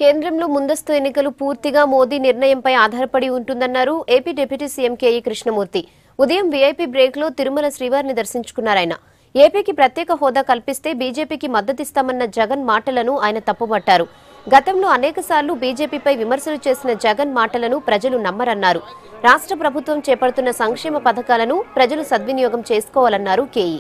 కేంద్రంలో ముందస్తు ఎన్నికలు పూర్తిగా మోదీ నిర్ణయంపై ఆధారపడి ఉంటుందన్నారు AP deputy CM KE Krishnamurthy ఉదయం వీఐపీ బ్రేక్ లో తిరుమల శ్రీవారిని దర్శించుకున్నారాయన ఏపీకి ప్రత్యేక హోదా కల్పిస్తే బీజేపీకి మద్దతిస్తామన్న జగన్ మాటలను ఆయన తప్పుపట్టారు గతంలో అనేకసార్లు బీజేపీపై విమర్శలు చేసిన జగన్ మాటలను ప్రజలు నమ్మరన్నారు రాష్ట్ర ప్రభుత్వం చేపడుతున్న సంక్షేమ పథకాలను ప్రజలు సద్వినియోగం చేసుకోవాలన్నారు కేఈ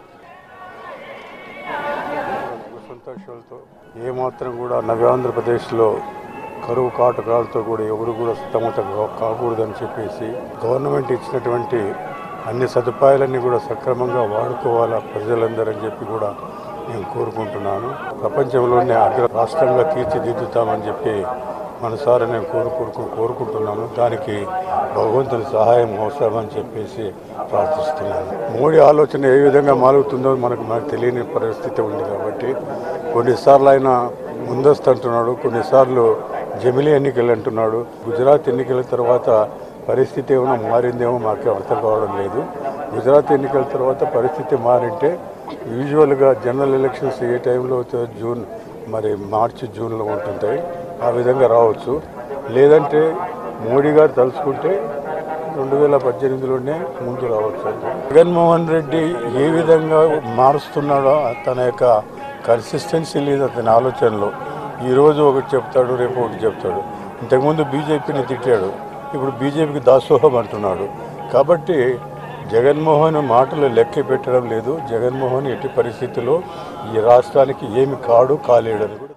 సంతోషాలతో ఏమాత్రం కూడా నవ్యాంధ్రప్రదేశ్లో కరువు కాటకాలతో కూడా ఎవరు కూడా స్తమత కాకూడదని చెప్పేసి గవర్నమెంట్ ఇచ్చినటువంటి అన్ని సదుపాయాలన్నీ కూడా సక్రమంగా వాడుకోవాలా ప్రజలందరని చెప్పి కూడా నేను కోరుకుంటున్నాను ప్రపంచంలోనే అగ్ర రాష్ట్రంగా తీర్చిదిద్దుతామని చెప్పి మనసారా నేను కోరుకు కోరుకుంటున్నాను దానికి భగవంతుని సహాయం అవసరమని చెప్పేసి ప్రార్థిస్తున్నాను మోడీ ఆలోచన ఏ విధంగా మాలుగుతుందో మనకు మనకు తెలియని పరిస్థితి ఉంది కాబట్టి కొన్నిసార్లు ఆయన ముందస్తు అంటున్నాడు కొన్నిసార్లు జమిలీ ఎన్నికలు అంటున్నాడు గుజరాత్ ఎన్నికల తర్వాత పరిస్థితి ఏమైనా మారిందేమో మాకు అర్థం కావడం లేదు గుజరాత్ ఎన్నికల తర్వాత పరిస్థితి మారింటే యూజువల్గా జనరల్ ఎలక్షన్స్ ఏ టైంలో అవుతాయో జూన్ మరి మార్చి జూన్లో ఉంటుంటాయి ఆ విధంగా రావచ్చు లేదంటే మోడీ గారు తలుచుకుంటే రెండు వేల పద్దెనిమిదిలోనే ముందు రావచ్చు జగన్మోహన్ రెడ్డి ఏ విధంగా మారుస్తున్నాడో తన యొక్క కన్సిస్టెన్సీ లేదు అతని ఆలోచనలో ఈరోజు ఒకటి చెప్తాడు రేపు ఒకటి చెప్తాడు ఇంతకుముందు బీజేపీని తిట్టాడు ఇప్పుడు బీజేపీకి దాసోహం అంటున్నాడు కాబట్టి జగన్మోహన్ మాటలు లెక్క పెట్టడం లేదు జగన్మోహన్ ఎట్టి పరిస్థితుల్లో ఈ రాష్ట్రానికి ఏమి కాడు కాలేడని కూడా